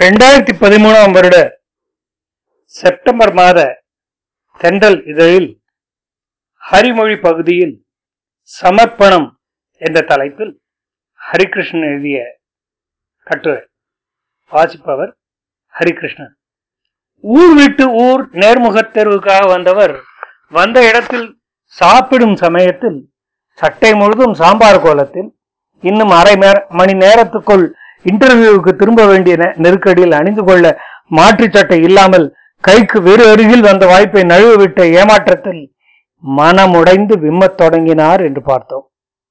ரெண்டாயிரத்தி பதிமூணாம் வருட செப்டம்பர் மாத தென்றல் இதழில் ஹரிமொழி பகுதியில் சமர்ப்பணம் என்ற தலைப்பில் ஹரிகிருஷ்ணன் எழுதிய கட்டுரை வாசிப்பவர் ஹரிகிருஷ்ணன் ஊர் விட்டு ஊர் நேர்முகத் தேர்வுக்காக வந்தவர் வந்த இடத்தில் சாப்பிடும் சமயத்தில் சட்டை முழுதும் சாம்பார் கோலத்தில் இன்னும் அரை நேர- மணி நேரத்துக்குள் இன்டர்வியூவுக்கு திரும்ப வேண்டிய நெ- நெருக்கடியில் அணிந்து கொள்ள மாற்றுச் சட்டை இல்லாமல் கைக்கு வெறு அருகில் வந்த வாய்ப்பை நழுவவிட்ட ஏமாற்றத்தில் மனமுடைந்து விம்மத் தொடங்கினார் என்று பார்த்தோம்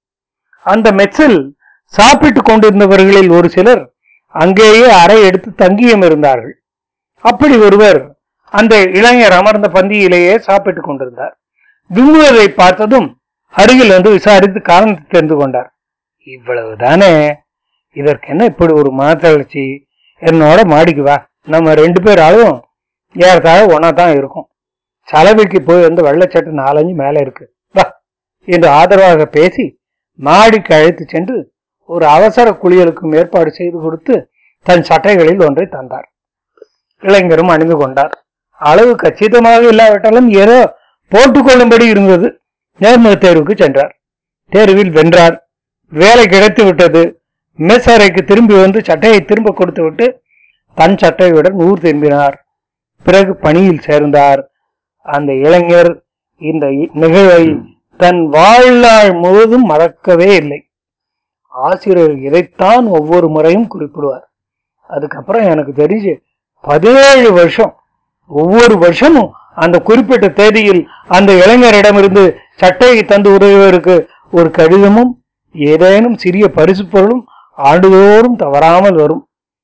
அந்த மெச்சில் சாப்பிட்டுக் கொண்டிருந்தவர்களில் ஒரு சிலர் அங்கேயே அறை எடுத்து தங்கியும் இருந்தார்கள் அப்படி ஒருவர் அந்த இளைஞர் அமர்ந்த பந்தியிலேயே சாப்பிட்டுக் கொண்டிருந்தார் விம்முவதை பார்த்ததும் அருகில் வந்து விசாரித்து காரணத்தை தெரிந்து கொண்டார் இவ்வளவுதானே இதற்கு என்ன இப்படி ஒரு மனத்தளர்ச்சி என்னோட மாடிக்கு வா நம்ம ரெண்டு பேர் ஆளும் ஏறத்தாழ ஒன்னா தான் இருக்கும் சலவைக்கு போய் வந்து வெள்ளச்சட்டை நாலஞ்சு மேலே இருக்கு வா என்று ஆதரவாக பேசி மாடிக்கு அழைத்து சென்று ஒரு அவசர குளியலுக்கும் ஏற்பாடு செய்து கொடுத்து தன் சட்டைகளில் ஒன்றை தந்தார் இளைஞரும் அணிந்து கொண்டார் அளவு கச்சிதமாக இல்லாவிட்டாலும் ஏதோ போட்டுக்கொள்ளும்படி இருந்தது நேர்முக தேர்வுக்கு சென்றார் தேர்வில் வென்றார் வேலை கிடைத்து விட்டது மெஸ் அறைக்கு திரும்பி வந்து சட்டையை திரும்ப கொடுத்து விட்டு தன் சட்டையுடன் ஊர் திரும்பினார் பிறகு பணியில் சேர்ந்தார் அந்த இளைஞர் இந்த இ- நிகழ்வை தன் வாழ்நாள் முழுவதும் மறக்கவே இல்லை ஆசிரியர் இதைத்தான் ஒவ்வொரு முறையும் குறிப்பிடுவார் அதுக்கப்புறம் எனக்கு தெரிஞ்சு பதினேழு வருஷம் ஒவ்வொரு வருஷமும் அந்த குறிப்பிட்ட தேதியில் அந்த இளைஞரிடமிருந்து சட்டையை தந்து உதவியவருக்கு ஒரு கடிதமும் ஏதேனும் சிறிய பரிசு பொருளும் ஆண்டுதோறும் தவறாமல் வரும்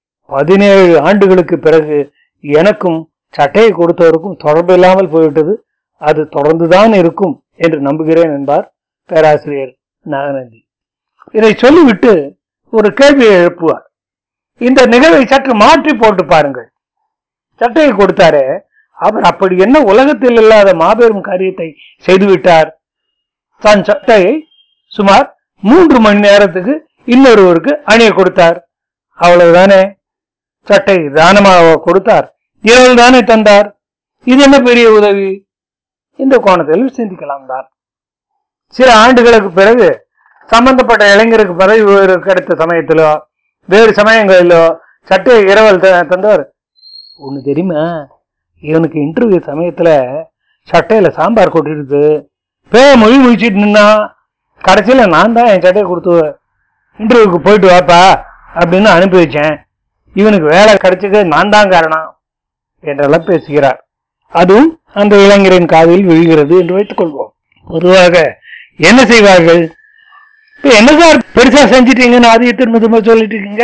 பதினேழு ஆண்டுகளுக்கு பிறகு எனக்கும் சட்டையை கொடுத்தவருக்கும் தொடர்பு இல்லாமல் போய்விட்டது அது தொடர்ந்துதான் இருக்கும் என்று நம்புகிறேன் என்பார் பேராசிரியர் நாகநந்தி இதை சொல்லிவிட்டு ஒரு கேள்வியை எழுப்புவார் இந்த நிகழ்வை சற்று மாற்றி போட்டு பாருங்கள் சட்டையை கொடுத்தாரே அவர் அப்படி என்ன உலகத்தில் இல்லாத மாபெரும் காரியத்தை செய்துவிட்டார் தன் சட்டையை சுமார் மூன்று மணி நேரத்துக்கு இன்னொருவருக்கு அணிய கொடுத்தார் அவ்வளவுதானே சட்டை தானமாக கொடுத்தார் இரவு தானே தந்தார் இது என்ன பெரிய உதவி இந்த கோணத்தில் சிந்திக்கலாம் தான் சில ஆண்டுகளுக்கு பிறகு சம்பந்தப்பட்ட இளைஞருக்கு பதவி உயர்வு கிடைத்த சமயத்திலோ வேறு சமயங்களிலோ சட்டையை இரவல் த- தந்தவர் ஒன்று தெரியுமா இவனுக்கு இன்டர்வியூ சமயத்துல சட்டையில சாம்பார் கொட்டிருக்கு பே மொழி முடிச்சிட்டு நின்னா கடைசியில நான் தான் என் சட்டையை கொடுத்து இன்டர்வியூக்கு போயிட்டு வாப்பா அப்படின்னு அனுப்பி வச்சேன் இவனுக்கு வேலை கிடைச்சது நான் தான் காரணம் என்றெல்லாம் பேசுகிறார் அதுவும் அந்த இளைஞரின் காதில் விழுகிறது என்று வைத்துக் கொள்வோம் பொதுவாக என்ன செய்வார்கள் இப்ப என்ன சார் பெருசா செஞ்சிட்டீங்கன்னு அதையே திரும்ப திரும்ப சொல்லிட்டு இருக்கீங்க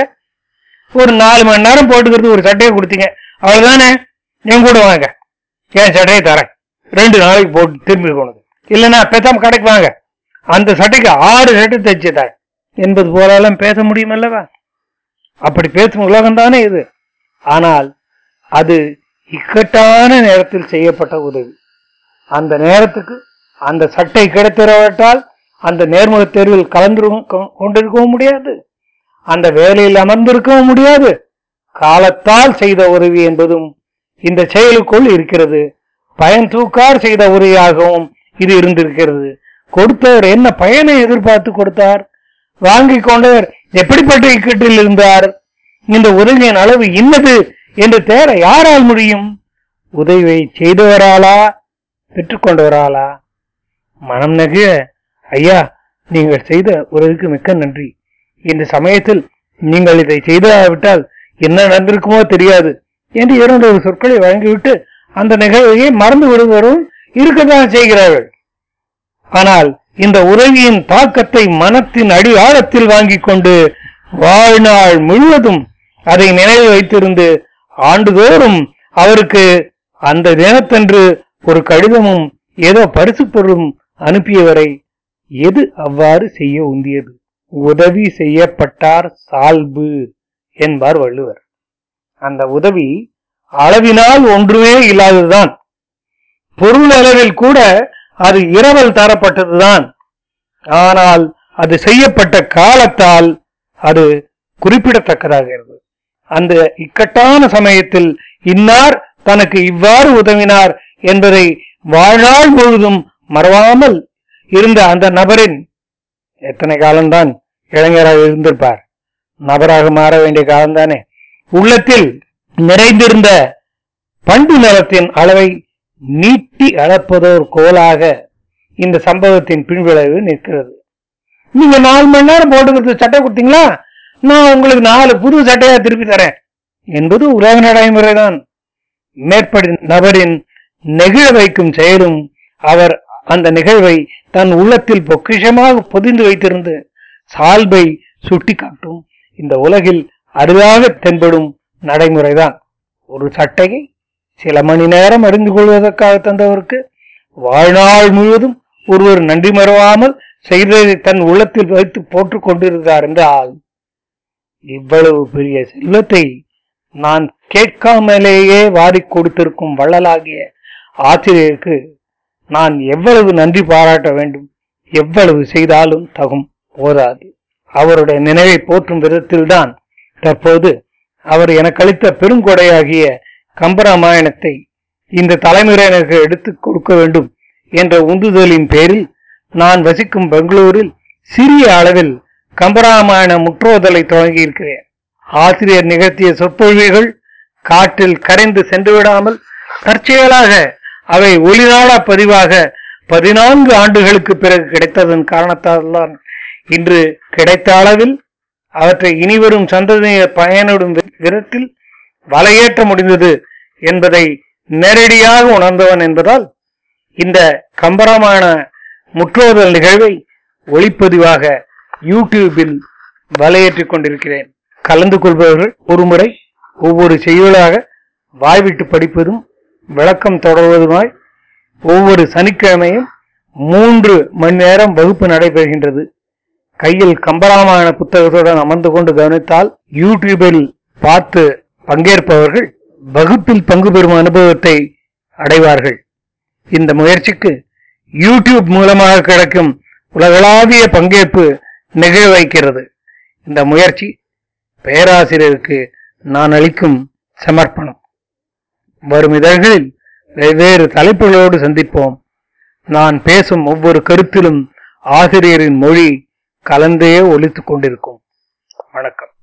ஒரு நாலு மணி நேரம் போட்டுக்கிறது ஒரு சட்டையை கொடுத்தீங்க அவ்வளவுதானே என் கூட வாங்க என் சட்டையை தரேன் ரெண்டு நாளைக்கு போட்டு திரும்பி கொண்டு இல்லைன்னா பேசாம கடைக்கு வாங்க அந்த சட்டைக்கு ஆறு சட்டை தைச்சு தரேன் என்பது போலெல்லாம் பேச முடியுமல்லவா அப்படி பேசும் உலகம் தானே இது ஆனால் அது இக்கட்டான நேரத்தில் செய்யப்பட்ட உதவி அந்த நேரத்துக்கு அந்த சட்டை கிடைத்திராவிட்டால் அந்த நேர்முக தேர்வில் கலந்து கொண்டிருக்கவும் முடியாது அந்த வேலையில் அமர்ந்திருக்கவும் முடியாது காலத்தால் செய்த உதவி என்பதும் இந்த செயலுக்குள் இருக்கிறது பயன் தூக்கார் செய்த உதவியாகவும் இது இருந்திருக்கிறது கொடுத்தவர் என்ன பயனை எதிர்பார்த்து கொடுத்தார் வாங்கி கொண்டவர் எப்படிப்பட்ட இக்கட்டில் இருந்தார் இந்த உதவியின் அளவு இன்னது என்று தேர யாரால் முடியும் உதவியை செய்தவராலா பெற்றுக்கொண்டவராலா மனம் நகிழ ஐயா நீங்கள் செய்த உதவிக்கு மிக்க நன்றி இந்த சமயத்தில் நீங்கள் இதை செய்தாவிட்டால் என்ன நடந்திருக்குமோ தெரியாது என்று இரண்டு ஒரு சொற்களை வழங்கிவிட்டு அந்த நிகழ்வையை மறந்து விடுவரும் இருக்கத்தான் செய்கிறார்கள் ஆனால் இந்த உதவியின் தாக்கத்தை மனத்தின் அடி ஆழத்தில் வாங்கிக் கொண்டு வாழ்நாள் முழுவதும் அதை நினைவு வைத்திருந்து ஆண்டுதோறும் அவருக்கு அந்த தினத்தன்று ஒரு கடிதமும் ஏதோ பரிசு பொருளும் அனுப்பியவரை எது அவ்வாறு செய்ய உந்தியது உதவி செய்யப்பட்டார் சால்பு என்பார் வள்ளுவர் அந்த உதவி அளவினால் ஒன்றுமே இல்லாததுதான் பொருள் அளவில் கூட அது இரவல் தரப்பட்டதுதான் ஆனால் அது செய்யப்பட்ட காலத்தால் அது குறிப்பிடத்தக்கதாகிறது அந்த இக்கட்டான சமயத்தில் இன்னார் தனக்கு இவ்வாறு உதவினார் என்பதை வாழ்நாள் முழுதும் மறவாமல் இருந்த அந்த நபரின் எத்தனை காலம்தான் இளைஞராக இருந்திருப்பார் நபராக மாற வேண்டிய காலம்தானே உள்ளத்தில் நிறைந்திருந்த பண்பு நலத்தின் அளவை நீட்டி அளப்பதோர் கோலாக இந்த சம்பவத்தின் பின்விளைவு நிற்கிறது நீங்க நாலு மணி நேரம் போட்டுக்கிறது சட்டை கொடுத்தீங்களா நான் உங்களுக்கு நாலு புது சட்டையா திருப்பி தரேன் என்பது உலக நடைமுறைதான் மேற்படி நபரின் நெகிழ வைக்கும் செயலும் அவர் அந்த நிகழ்வை தன் உள்ளத்தில் பொக்கிஷமாக பொதிந்து வைத்திருந்து சால்பை சுட்டி காட்டும் இந்த உலகில் அரிதாக தென்படும் நடைமுறைதான் ஒரு சட்டையை சில மணி நேரம் அறிந்து கொள்வதற்காக தந்தவருக்கு வாழ்நாள் முழுவதும் ஒருவர் நன்றி மறவாமல் செய்ததை தன் உள்ளத்தில் வைத்து போட்டுக் கொண்டிருந்தார் என்றால் இவ்வளவு பெரிய செல்வத்தை நான் கேட்காமலேயே வாரிக் கொடுத்திருக்கும் வள்ளலாகிய ஆசிரியருக்கு நான் எவ்வளவு நன்றி பாராட்ட வேண்டும் எவ்வளவு செய்தாலும் தகும் போதாது அவருடைய நினைவை போற்றும் விதத்தில்தான் தற்போது அவர் எனக்கு அளித்த பெருங்கொடையாகிய கம்பராமாயணத்தை இந்த தலைமுறையினருக்கு எடுத்துக் கொடுக்க வேண்டும் என்ற உந்துதலின் பேரில் நான் வசிக்கும் பெங்களூரில் சிறிய அளவில் கம்பராமாயண முற்றோதலை தொடங்கியிருக்கிறேன் ஆசிரியர் நிகழ்த்திய சொற்பொழிவுகள் காற்றில் கரைந்து சென்று விடாமல் தற்செயலாக அவை ஒளிநாடா பதிவாக பதினான்கு ஆண்டுகளுக்கு பிறகு கிடைத்ததன் காரணத்தால் இன்று கிடைத்த அளவில் அவற்றை இனிவரும் சந்ததியினர் பயனிடும் விதத்தில் வலையேற்ற முடிந்தது என்பதை நேரடியாக உணர்ந்தவன் என்பதால் இந்த கம்பராமான முற்றோதல் நிகழ்வை ஒளிப்பதிவாக யூடியூபில் வலையேற்றிக் கொண்டிருக்கிறேன் கலந்து கொள்பவர்கள் ஒருமுறை ஒவ்வொரு செய்யுளாக வாய்விட்டு படிப்பதும் விளக்கம் தொடர்வதுமாய் ஒவ்வொரு சனிக்கிழமையும் மூன்று மணி நேரம் வகுப்பு நடைபெறுகின்றது கையில் கம்பராமாயண புத்தகத்துடன் அமர்ந்து கொண்டு கவனித்தால் யூடியூபில் பார்த்து பங்கேற்பவர்கள் வகுப்பில் பங்கு பெறும் அனுபவத்தை அடைவார்கள் இந்த முயற்சிக்கு யூடியூப் மூலமாக கிடைக்கும் உலகளாவிய பங்கேற்பு நிகழ வைக்கிறது இந்த முயற்சி பேராசிரியருக்கு நான் அளிக்கும் சமர்ப்பணம் வரும் இதழ்களில் வெவ்வேறு தலைப்புகளோடு சந்திப்போம் நான் பேசும் ஒவ்வொரு கருத்திலும் ஆசிரியரின் மொழி கலந்தே ஒலித்துக் கொண்டிருக்கும் வணக்கம்